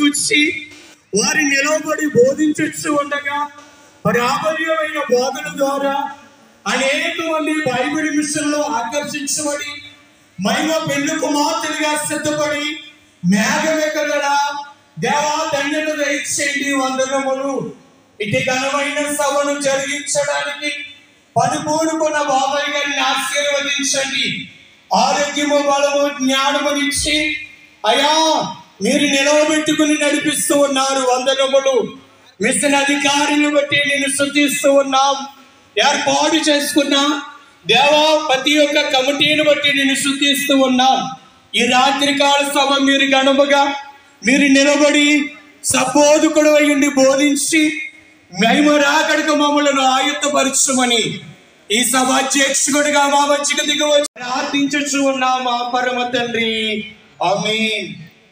గూర్చి వారి నిలవబడి బోధించచ్చు ఉండగా ప్రాబల్యమైన బోధన ద్వారా అనేక మంది బైబిల్ మిషన్లో ఆకర్షించబడి మహిమ పెళ్లి కుమార్తెలుగా సిద్ధపడి మేఘం ఎక్కగడా దేవా ధన్యత దయచేయండి వందనములు ఇటు ఘనమైన సభను జరిగించడానికి పనిపూనుకున్న బాబాయ్ గారిని ఆశీర్వదించండి ఆరోగ్యము బలము జ్ఞానమునిచ్చి అయా మీరు నిలవబెట్టుకుని నడిపిస్తూ ఉన్నారు వందనములు మిషన్ అధికారులను బట్టి నేను శుద్ధిస్తూ ఉన్నాం ఏర్పాటు చేసుకున్నా దేవా ప్రతి ఒక్క కమిటీని బట్టి నేను శుద్ధిస్తూ ఉన్నాం ఈ రాత్రికాల సభ మీరు గణముగా మీరు నిలబడి సపోదుకుడు అయ్యుండి బోధించి మేము రాకడికి మమ్మలను ఆయుత్తపరచమని ఈ సభ అధ్యక్షుడిగా మా మధ్యకు దిగవచ్చి ప్రార్థించచ్చు ఉన్నాం మా పరమ తండ్రి ఆమేన్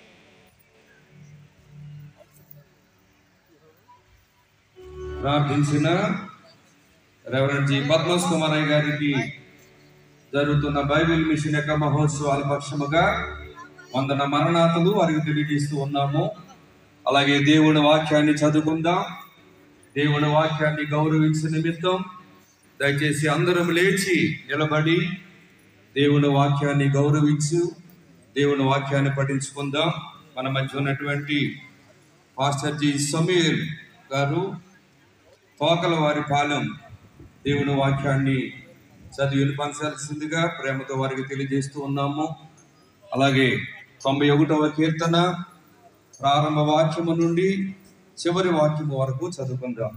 ప్రార్థించిన రెవరెండ్ జి పద్మస్ కుమారయ్య గారికి జరుగుతున్న బైబిల్ మిషన్ యొక్క మహోత్సవాల పక్షముగా వందన మరణాతలు వారికి తెలియజేస్తూ ఉన్నాము అలాగే దేవుని వాక్యాన్ని చదువుకుందాం దేవుని వాక్యాన్ని గౌరవించిన నిమిత్తం దయచేసి అందరం లేచి నిలబడి దేవుని వాక్యాన్ని గౌరవించు దేవుని వాక్యాన్ని పఠించుకుందాం మన మధ్య ఉన్నటువంటి పాస్టర్ జి సమీర్ గారు తోకల వారి పాలెం దేవుని వాక్యాన్ని చదివి వినిపించాల్సిందిగా ప్రేమతో వారికి తెలియజేస్తూ ఉన్నాము అలాగే తొంభై ఒకటవ కీర్తన ప్రారంభ వాక్యము నుండి చివరి వాక్యము వరకు చదువుకుందాం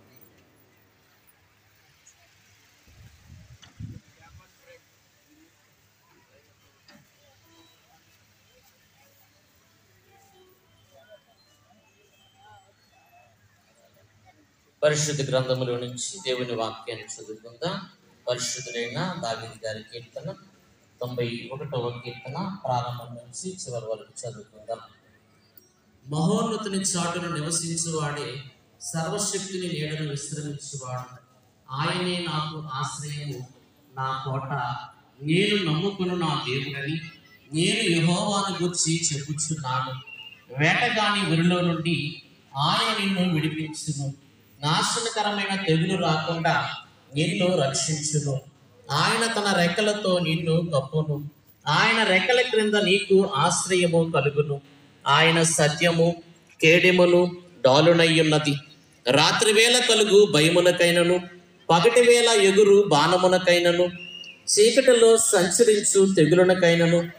పరిశుద్ధ గ్రంథములో నుంచి దేవుని వాక్యాన్ని చదువుకుందాం పరిశుద్ధుడైన దావిది గారి కీర్తన తొంభై ఒకటవ కీర్తన ప్రారంభం నుంచి చివరి వరకు చదువుకుందాం మహోన్నతుని చాటును నివసించువాడే సర్వశక్తిని నీడను విశ్రమించువాడు ఆయనే నాకు ఆశ్రయము నా కోట నేను నమ్ముకును నా దేవుడని నేను యెహోవాను గురించి చెప్పుచున్నాను వేటగాని ఊరిలో నుండి ఆయన నిన్ను విడిపించును నాశనకరమైన తెగులు రాకుండా నిన్ను రక్షించును ఆయన తన రెక్కలతో నిన్ను కప్పును ఆయన రెక్కల క్రింద నీకు ఆశ్రయము కలుగును ఆయన సత్యము కేడెమును డాలునయ్యున్నది రాత్రి వేళ కలుగు భయమునకైనను పగటి వేళ ఎగురు బాణమునకైనను చీకటిలో సంచరించు తెగులునకైనను